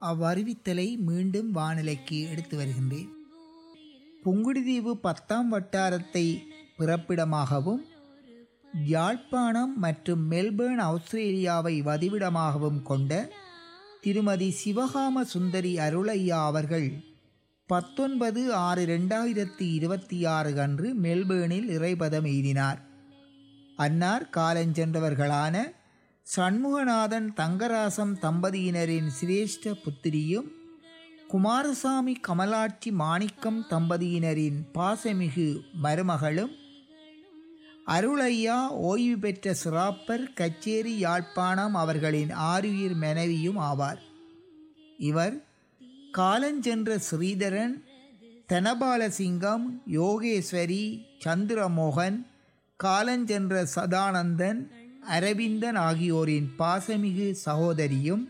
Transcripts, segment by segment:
அவ்வறிவித்தலை மீண்டும் வானிலைக்கு எடுத்து வருகின்றேன் புங்குடுதீவு பத்தாம் வட்டாரத்தை பிறப்பிடமாகவும் யாழ்ப்பாணம் மற்றும் மெல்பேர்ன் ஆஸ்திரேலியாவை வதிவிடமாகவும் கொண்ட திருமதி சிவகாம சுந்தரி அருளையா அவர்கள் பத்தொன்பது ஆறு ரெண்டாயிரத்தி இருபத்தி ஆறு அன்று மெல்பேர்னில் இறைபதம் எய்தினார் அன்னார் காலஞ்சென்றவர்களான சண்முகநாதன் தங்கராசம் தம்பதியினரின் சிரேஷ்ட புத்திரியும் குமாரசாமி கமலாட்சி மாணிக்கம் தம்பதியினரின் பாசமிகு மருமகளும் அருளையா ஓய்வு பெற்ற சிராப்பர் கச்சேரி யாழ்ப்பாணம் அவர்களின் ஆருயிர் மனைவியும் ஆவார் இவர் காலஞ்சென்ற ஸ்ரீதரன் தனபாலசிங்கம் யோகேஸ்வரி சந்திரமோகன் காலஞ்சென்ற சதானந்தன் அரவிந்தன் ஆகியோரின் பாசமிகு சகோதரியும்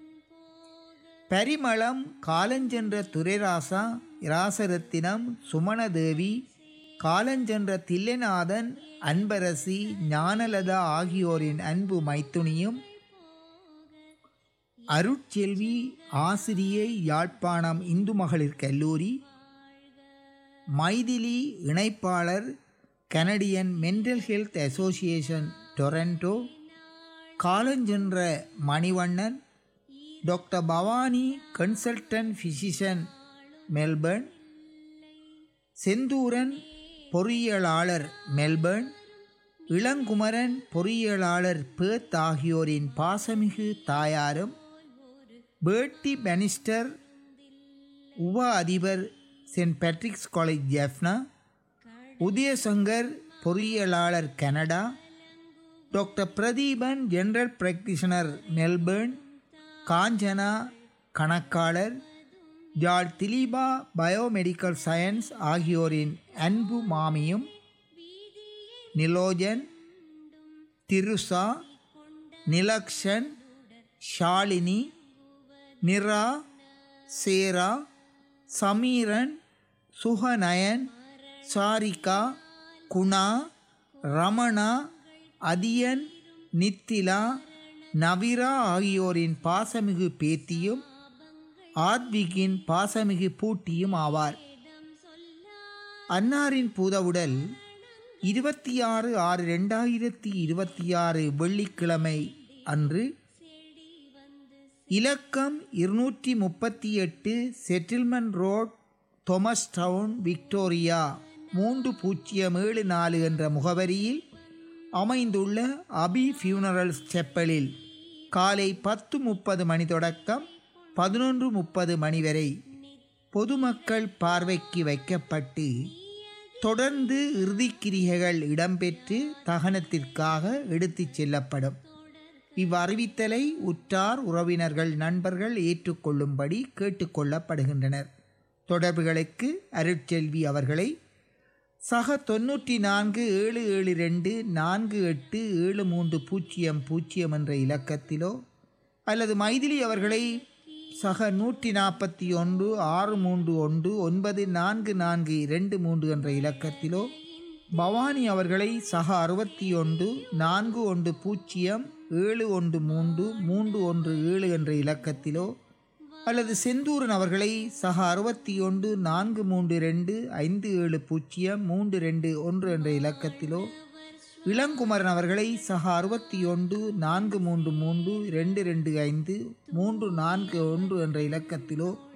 பரிமளம் காலஞ்சென்ற துரைராசா இராசரத்தினம் சுமணதேவி காலஞ்சென்ற தில்லைநாதன் அன்பரசி ஞானலதா ஆகியோரின் அன்பு மைத்துனியும் அருட்செல்வி ஆசிரியை யாழ்ப்பாணம் இந்து மகளிர் கல்லூரி மைதிலி இணைப்பாளர் Canadian mental health association Toronto காலஞ்சென்ற Manivannan doctor Bhavani consultant physician Melbourne Senthooran பொறியியலாளர் மெல்பர்ன் இளங்குமரன் பொறியியலாளர் பேத் ஆகியோரின் பாசமிகு தாயாரும் பேர்ட்டி பெனிஸ்டர் உப அதிபர் saint Patrick's college Jaffna Udayasankar பொறியியலாளர் Canada doctor Pratheepan general practitioner Melbourne Kanchana கணக்காளர் ஜால் திலீபா பயோமெடிக்கல் சயின்ஸ் ஆகியோரின் அன்பு மாமியும் நிலோஜன் திருசா நிலக்ஷன் ஷாலினி நிரா சேரா சமீரன் சுகநயன் சாரிகா குணா ரமணா அதியன் நித்திலா நவிரா ஆகியோரின் பாசமிகு பேத்தியும் ஆத்விகின் பாசமிகு பூட்டியும் ஆவார் அன்னாரின் பூதவுடல் இருபத்தி ஆறு ஆறு ரெண்டாயிரத்தி இருபத்தி ஆறு வெள்ளிக்கிழமை அன்று இலக்கம் இருநூற்றி முப்பத்தி எட்டு settlement road Thomastown Victoria மூன்று பூஜ்ஜியம் ஏழு நாலு என்ற முகவரியில் அமைந்துள்ள அபி ஃபியூனரல்ஸ் செப்பலில் காலை பத்து முப்பது மணி தொடக்கம் பதினொன்று முப்பது மணி வரை பொதுமக்கள் பார்வைக்கு வைக்கப்பட்டு தொடர்ந்து இறுதிக்கிரிகைகள் இடம்பெற்று தகனத்திற்காக எடுத்துச் செல்லப்படும் இவ்வறிவித்தலை உற்றார் உறவினர்கள் நண்பர்கள் ஏற்றுக்கொள்ளும்படி கேட்டுக்கொள்ளப்படுகின்றனர் தொடர்புகளுக்கு அருட்செல்வி அவர்களை சக தொண்ணூற்றி நான்கு ஏழு ஏழு ரெண்டு நான்கு எட்டு ஏழு மூன்று பூஜ்ஜியம் பூஜ்ஜியம் என்ற இலக்கத்திலோ அல்லது மைதிலி அவர்களை சக நூற்றி நாற்பத்தி ஒன்று ஆறு மூன்று ஒன்று ஒன்பது நான்கு நான்கு இரண்டு மூன்று என்ற இலக்கத்திலோ பவானி அவர்களை சக அறுபத்தி ஒன்று நான்கு ஒன்று பூஜ்ஜியம் ஏழு ஒன்று மூன்று மூன்று ஒன்று ஏழு என்ற இலக்கத்திலோ அல்லது செந்தூரன் அவர்களை சக அறுபத்தி ஒன்று நான்கு மூன்று ரெண்டு ஐந்து ஏழு பூஜ்ஜியம் மூன்று ரெண்டு ஒன்று என்ற இலக்கத்திலோ இளங்குமரன் அவர்களை சக அறுபத்தி ஒன்று நான்கு மூன்று மூன்று ரெண்டு ரெண்டு ஐந்து மூன்று நான்கு ஒன்று என்ற இலக்கத்திலோ